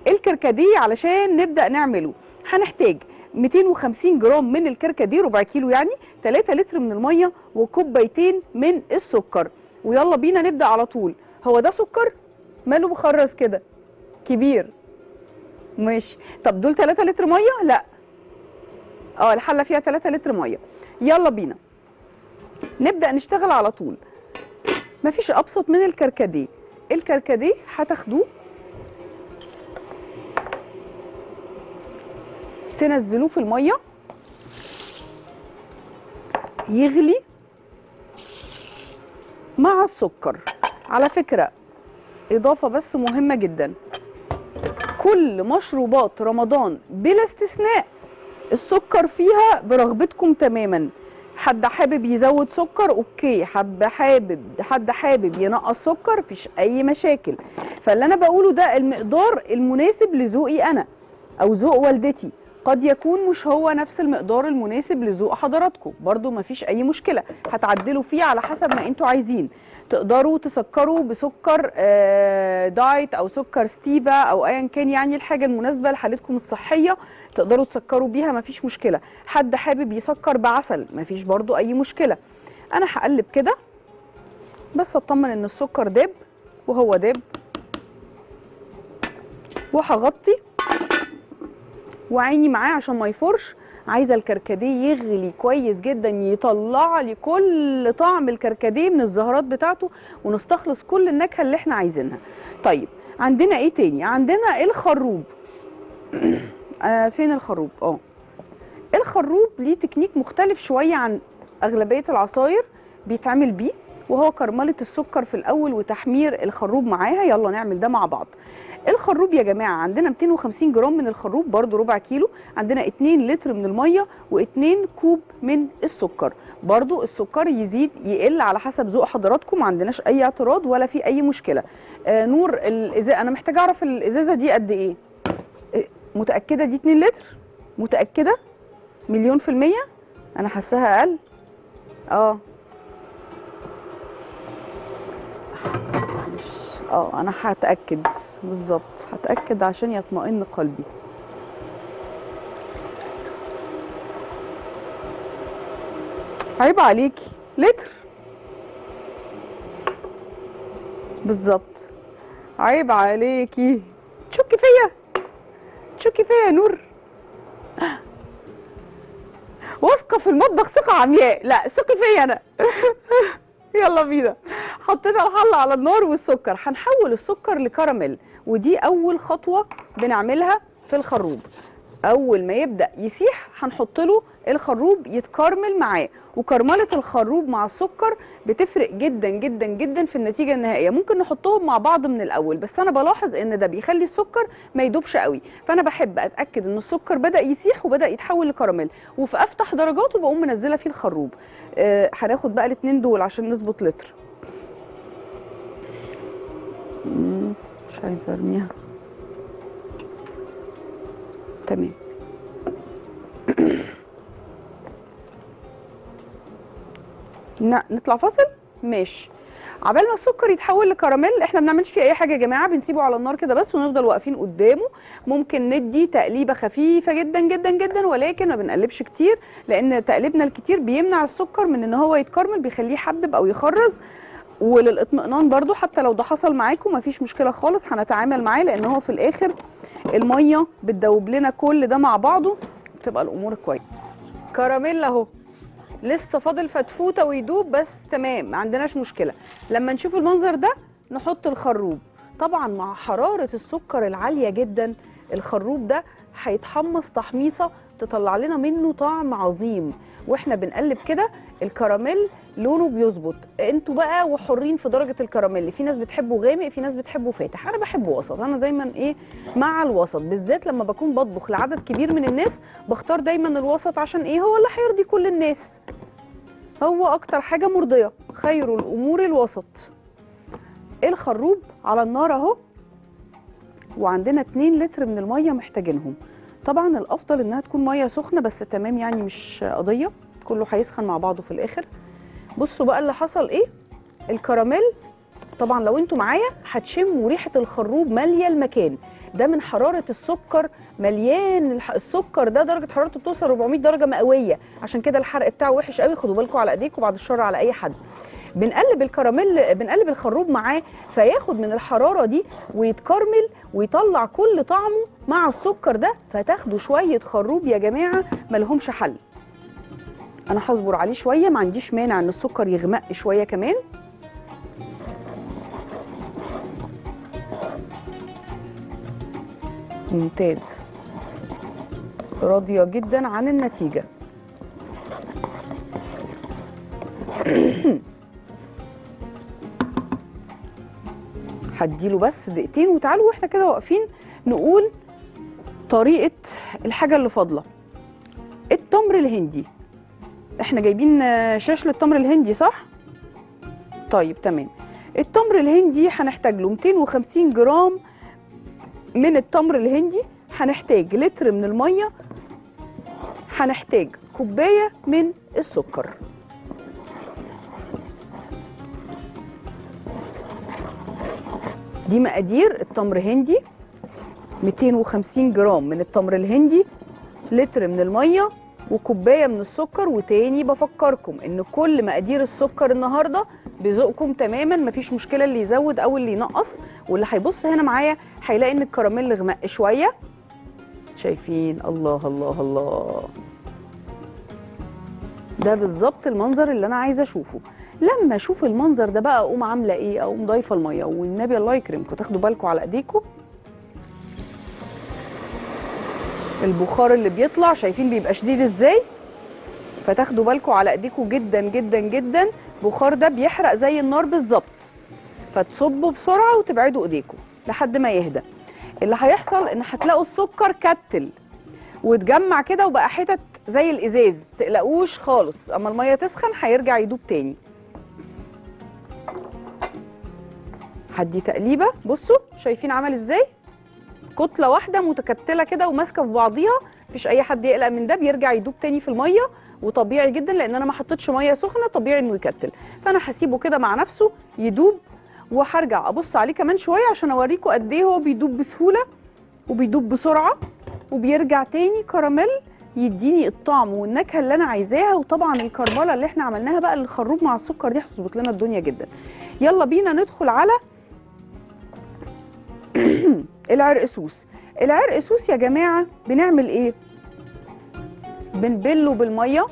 الكركديه علشان نبدا نعمله هنحتاج 250 جرام من الكركديه ربع كيلو يعني 3 لتر من الميه وكوبايتين من السكر ويلا بينا نبدا على طول هو ده سكر ماله مخرز كده كبير ماشي طب دول 3 لتر ميه لا اه الحله فيها 3 لتر ميه يلا بينا نبدا نشتغل على طول مفيش ابسط من الكركديه الكركديه هتاخدوه تنزلوه في الميه يغلي مع السكر على فكره اضافه بس مهمه جدا كل مشروبات رمضان بلا استثناء السكر فيها برغبتكم تماما حد حابب يزود سكر اوكي حد حابب حد حابب ينقص سكر مفيش اي مشاكل فاللي انا بقوله ده المقدار المناسب لذوقي انا او ذوق والدتي قد يكون مش هو نفس المقدار المناسب لذوق حضراتكم برضو مفيش اي مشكله هتعدلوا فيه على حسب ما انتوا عايزين تقدروا تسكروا بسكر آه، دايت او سكر ستيفا او ايا كان يعني الحاجه المناسبه لحالتكم الصحيه تقدروا تسكروا بيها مفيش مشكله حد حابب يسكر بعسل مفيش برضو اي مشكله انا هقلب كده بس اطمن ان السكر داب وهو داب وهغطي وعيني معاه عشان ما يفرش عايزه الكركديه يغلي كويس جدا يطلع لي كل طعم الكركديه من الزهرات بتاعته ونستخلص كل النكهه اللي احنا عايزينها طيب عندنا ايه تاني عندنا الخروب آه فين الخروب اه الخروب ليه تكنيك مختلف شويه عن اغلبيه العصاير بيتعمل بيه وهو كرمله السكر في الاول وتحمير الخروب معاها يلا نعمل ده مع بعض الخروب يا جماعه عندنا 250 جرام من الخروب برضو ربع كيلو عندنا 2 لتر من الميه و2 كوب من السكر برضو السكر يزيد يقل على حسب ذوق حضراتكم ما عندناش اي اعتراض ولا في اي مشكله آه نور الازازه انا محتاجه اعرف الازازه دي قد ايه آه، متاكده دي 2 لتر متاكده مليون في الميه انا حاساها اقل اه معلش. اه انا هتاكد بالظبط هتاكد عشان يطمئن قلبي عيب عليكي لتر بالظبط عيب عليكي تشكي فيا تشكي فيا يا نور واثقه في المطبخ ثقه عمياء لا ثقي فيا انا يلا بينا حطينا الحله على النار والسكر هنحول السكر لكراميل ودي اول خطوه بنعملها في الخروب اول ما يبدا يسيح هنحط له الخروب يتكرمل معاه وكرمله الخروب مع السكر بتفرق جدا جدا جدا في النتيجه النهائيه ممكن نحطهم مع بعض من الاول بس انا بلاحظ ان ده بيخلي السكر ما يدوبش قوي فانا بحب اتاكد ان السكر بدا يسيح وبدا يتحول لكراميل وفي افتح درجاته بقوم منزله فيه الخروب آه، هناخد بقى الاثنين دول عشان نظبط لتر مم، مش عايزه ارميها تمام ن- نطلع فاصل ماشي عبال ما السكر يتحول لكراميل احنا ما بنعملش فيه اي حاجه يا جماعه بنسيبه على النار كده بس ونفضل واقفين قدامه ممكن ندي تقليبه خفيفه جدا جدا جدا ولكن ما بنقلبش كتير لان تقليبنا الكتير بيمنع السكر من ان هو يتكرمل بيخليه يحبب او يخرز وللاطمئنان برضو حتى لو ده حصل معاكم مفيش مشكله خالص هنتعامل معاه لان هو في الاخر الميه بتدوب لنا كل ده مع بعضه بتبقى الامور كويسه كراميل اهو لسه فاضل فتفوته ويدوب بس تمام ما عندناش مشكله لما نشوف المنظر ده نحط الخروب طبعا مع حراره السكر العاليه جدا الخروب ده هيتحمص تحميصه تطلع لنا منه طعم عظيم واحنا بنقلب كده الكراميل لونه بيظبط انتوا بقى وحرين في درجه الكراميل في ناس بتحبه غامق في ناس بتحبه فاتح انا بحبه وسط انا دايما ايه مع الوسط بالذات لما بكون بطبخ لعدد كبير من الناس بختار دايما الوسط عشان ايه هو اللي هيرضي كل الناس هو اكتر حاجه مرضيه خير الامور الوسط الخروب على النار اهو وعندنا 2 لتر من الميه محتاجينهم طبعا الافضل انها تكون ميه سخنه بس تمام يعني مش قضيه كله هيسخن مع بعضه في الاخر بصوا بقى اللي حصل ايه الكراميل طبعا لو انتوا معايا هتشموا ريحه الخروب ماليه المكان ده من حراره السكر مليان الح- السكر ده درجه حرارته بتوصل 400 درجه مئويه عشان كده الحرق بتاعه وحش قوي خدوا بالكم على ايديكم بعد الشر على اي حد بنقلب الكراميل بنقلب الخروب معاه فياخد من الحراره دي ويتكرمل ويطلع كل طعمه مع السكر ده فتاخدوا شويه خروب يا جماعه ملهمش حل انا هصبر عليه شويه ما عنديش مانع ان السكر يغمق شويه كمان ممتاز راضيه جدا عن النتيجه هديله بس دقيقتين وتعالوا واحنا كده واقفين نقول طريقه الحاجه اللي فاضله التمر الهندي احنا جايبين آه، شاش للتمر الهندي صح طيب تمام التمر الهندي هنحتاج له 250 جرام من التمر الهندي هنحتاج لتر من الميه هنحتاج كوبايه من السكر دي مقادير التمر هندي 250 جرام من التمر الهندي لتر من الميه وكوبايه من السكر وتاني بفكركم ان كل مقادير السكر النهارده بذوقكم تماما مفيش مشكله اللي يزود او اللي ينقص واللي هيبص هنا معايا هيلاقي ان الكراميل غمق شويه شايفين الله الله الله ده بالظبط المنظر اللي انا عايزه اشوفه لما اشوف المنظر ده بقى اقوم عامله ايه اقوم ضايفه الميه والنبي الله يكرمكم تاخدوا بالكم على ايديكم البخار اللي بيطلع شايفين بيبقى شديد ازاي فتاخدوا بالكم على ايديكم جدا جدا جدا البخار ده بيحرق زي النار بالظبط فتصبوا بسرعه وتبعدوا ايديكم لحد ما يهدى اللي هيحصل ان هتلاقوا السكر كتل واتجمع كده وبقى حتت زي الازاز تقلقوش خالص اما الميه تسخن هيرجع يدوب تاني هدي تقليبه بصوا شايفين عمل ازاي كتله واحده متكتله كده وماسكه في بعضيها مفيش اي حد يقلق من ده بيرجع يدوب تاني في الميه وطبيعي جدا لان انا ما حطيتش ميه سخنه طبيعي انه يكتل فانا هسيبه كده مع نفسه يدوب وهرجع ابص عليه كمان شويه عشان اوريكم قد ايه هو بيدوب بسهوله وبيدوب بسرعه وبيرجع تاني كراميل يديني الطعم والنكهه اللي انا عايزاها وطبعا الكرمله اللي احنا عملناها بقى الخروب مع السكر دي هتظبط لنا الدنيا جدا يلا بينا ندخل على العرقسوس العرقسوس يا جماعه بنعمل ايه بنبله بالميه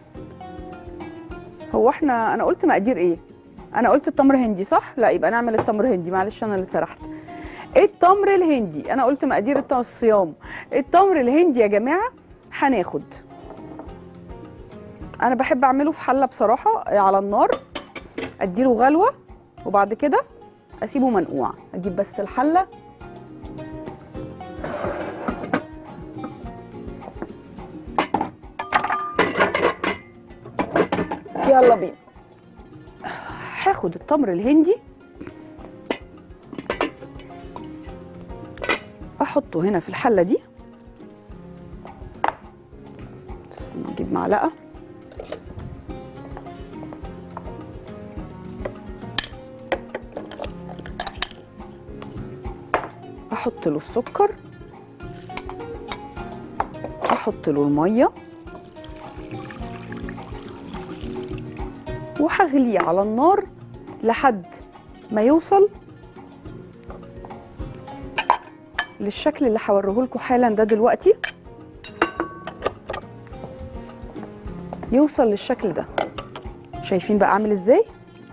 هو احنا انا قلت مقادير ايه انا قلت التمر هندي صح لا يبقى نعمل التمر هندي معلش انا اللي سرحت التمر الهندي انا قلت مقادير الت- الصيام التمر الهندي يا جماعه هناخد انا بحب اعمله في حله بصراحه على النار اديله غلوه وبعد كده اسيبه منقوع اجيب بس الحله يلا بينا هاخد التمر الهندي احطه هنا في الحله دي استنى اجيب معلقه احط له السكر احط له الميه وهغليه على النار لحد ما يوصل للشكل اللي هوريه لكم حالا ده دلوقتي يوصل للشكل ده شايفين بقى عامل ازاي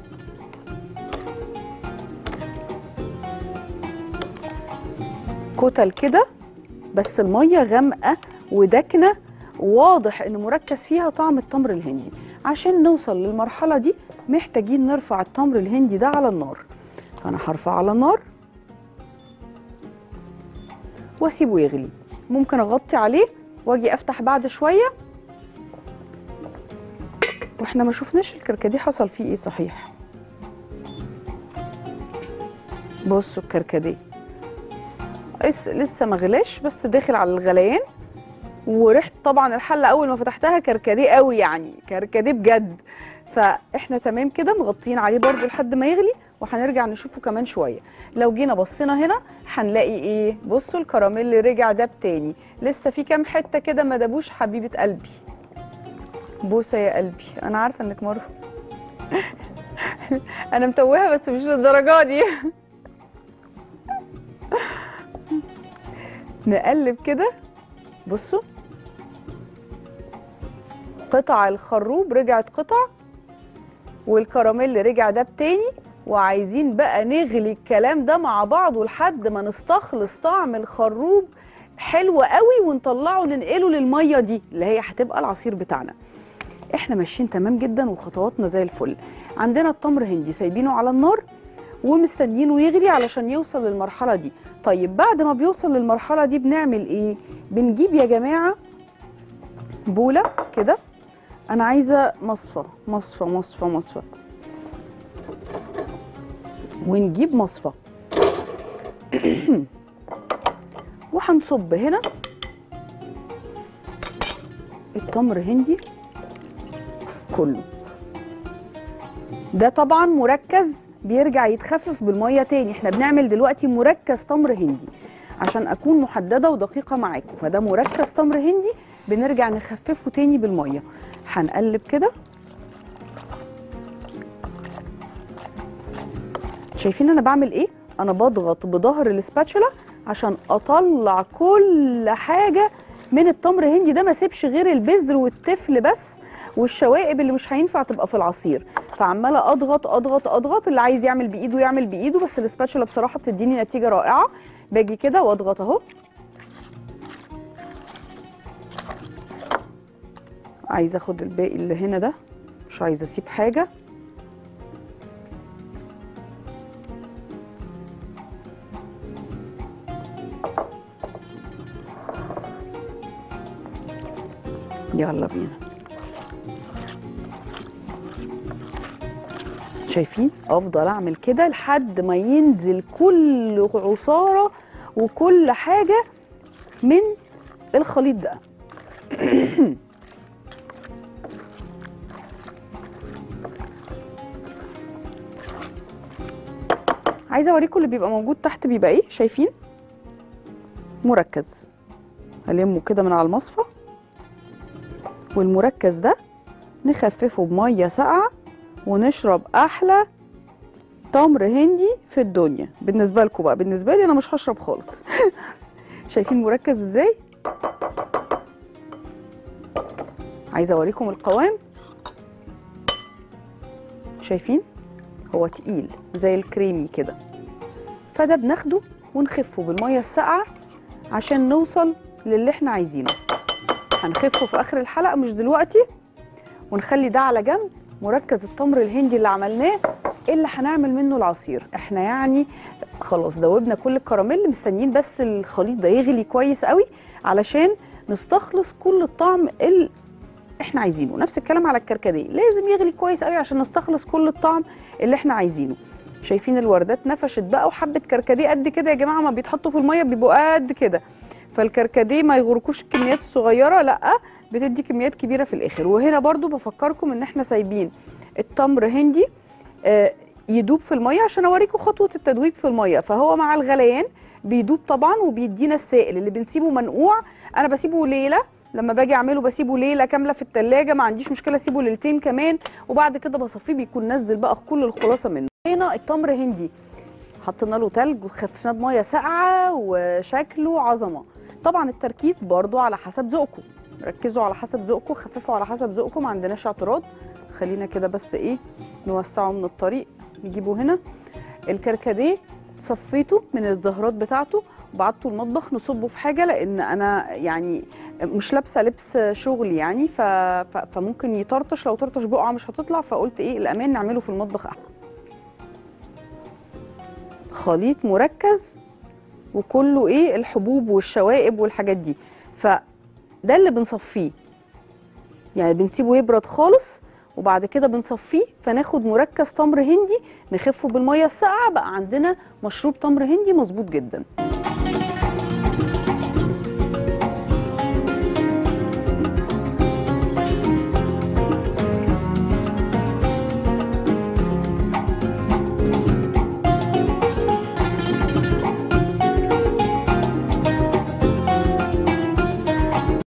كتل كده بس الميه غامقه وداكنه واضح ان مركز فيها طعم التمر الهندي عشان نوصل للمرحله دي محتاجين نرفع التمر الهندي ده على النار فانا هرفع على النار واسيبه يغلي ممكن اغطي عليه واجي افتح بعد شويه واحنا ما شفناش الكركديه حصل فيه ايه صحيح بصوا الكركديه لسه لسه ما غلاش بس داخل على الغليان وريحه طبعا الحله اول ما فتحتها كركديه قوي يعني كركديه بجد فاحنا تمام كده مغطيين عليه برده لحد ما يغلي وهنرجع نشوفه كمان شويه لو جينا بصينا هنا هنلاقي ايه بصوا الكراميل رجع داب تاني لسه في كام حته كده ما دابوش حبيبه قلبي بوسه يا قلبي انا عارفه انك مرفوض انا متوهه بس مش للدرجه دي نقلب كده بصوا قطع الخروب رجعت قطع والكراميل رجع داب تاني وعايزين بقى نغلي الكلام ده مع بعض لحد ما نستخلص طعم الخروب حلو قوي ونطلعه ننقله للميه دي اللي هي هتبقى العصير بتاعنا احنا ماشيين تمام جدا وخطواتنا زي الفل عندنا التمر هندي سايبينه على النار ومستنيينه يغلي علشان يوصل للمرحله دي طيب بعد ما بيوصل للمرحله دي بنعمل ايه بنجيب يا جماعه بوله كده انا عايزه مصفى مصفى مصفى مصفى ونجيب مصفى وهنصب هنا التمر هندي كله ده طبعا مركز بيرجع يتخفف بالميه تاني احنا بنعمل دلوقتي مركز تمر هندي عشان اكون محدده ودقيقه معاكم فده مركز تمر هندي بنرجع نخففه تاني بالميه هنقلب كده شايفين انا بعمل ايه انا بضغط بظهر الاسباتشولا عشان اطلع كل حاجه من التمر هندي ده ما سيبش غير البذر والتفل بس والشوائب اللي مش هينفع تبقى في العصير فعماله اضغط اضغط اضغط اللي عايز يعمل بايده يعمل بايده بس الاسباتشولا بصراحه بتديني نتيجه رائعه باجي كده واضغط اهو عايزه اخد الباقي اللي هنا ده مش عايزه اسيب حاجه يلا بينا شايفين افضل اعمل كده لحد ما ينزل كل عصاره وكل حاجه من الخليط ده عايزه اوريكم اللي بيبقى موجود تحت بيبقى ايه شايفين مركز هلمه كده من على المصفى والمركز ده نخففه بميه ساقعه ونشرب احلى تمر هندي في الدنيا بالنسبه لكم بقى بالنسبه لي انا مش هشرب خالص شايفين مركز ازاي عايزه اوريكم القوام شايفين هو تقيل زي الكريمي كده فده بناخده ونخفه بالميه الساقعه عشان نوصل للي احنا عايزينه هنخفه في اخر الحلقه مش دلوقتي ونخلي ده على جنب مركز التمر الهندي اللي عملناه اللي هنعمل منه العصير احنا يعني خلاص دوبنا كل الكراميل مستنيين بس الخليط ده يغلي كويس قوي علشان نستخلص كل الطعم اللي احنا عايزينه نفس الكلام على الكركديه لازم يغلي كويس قوي عشان نستخلص كل الطعم اللي احنا عايزينه شايفين الوردات نفشت بقى وحبه كركديه قد كده يا جماعه ما بيتحطوا في الميه بيبقوا قد كده فالكركديه ما يغركوش الكميات الصغيره لا بتدي كميات كبيره في الاخر وهنا برضو بفكركم ان احنا سايبين التمر هندي آه، يدوب في الميه عشان اوريكم خطوه التدويب في الميه فهو مع الغليان بيدوب طبعا وبيدينا السائل اللي بنسيبه منقوع انا بسيبه ليله لما باجي اعمله بسيبه ليله كامله في التلاجة ما عنديش مشكله اسيبه ليلتين كمان وبعد كده بصفيه بيكون نزل بقى كل الخلاصه منه هنا التمر هندي حطينا له تلج وخففناه بميه ساقعه وشكله عظمه طبعا التركيز برضو على حسب ذوقكم ركزوا على حسب ذوقكم خففوا على حسب ذوقكم ما عندناش اعتراض خلينا كده بس ايه نوسعه من الطريق نجيبه هنا الكركديه صفيته من الزهرات بتاعته وبعته المطبخ نصبه في حاجه لان انا يعني مش لابسه لبس شغل يعني ف... ف... فممكن يطرطش لو طرطش بقعه مش هتطلع فقلت ايه الامان نعمله في المطبخ احسن خليط مركز وكله ايه الحبوب والشوائب والحاجات دي فده اللي بنصفيه يعني بنسيبه يبرد خالص وبعد كده بنصفيه فناخد مركز تمر هندي نخفه بالميه الساقعه بقى عندنا مشروب تمر هندي مظبوط جدا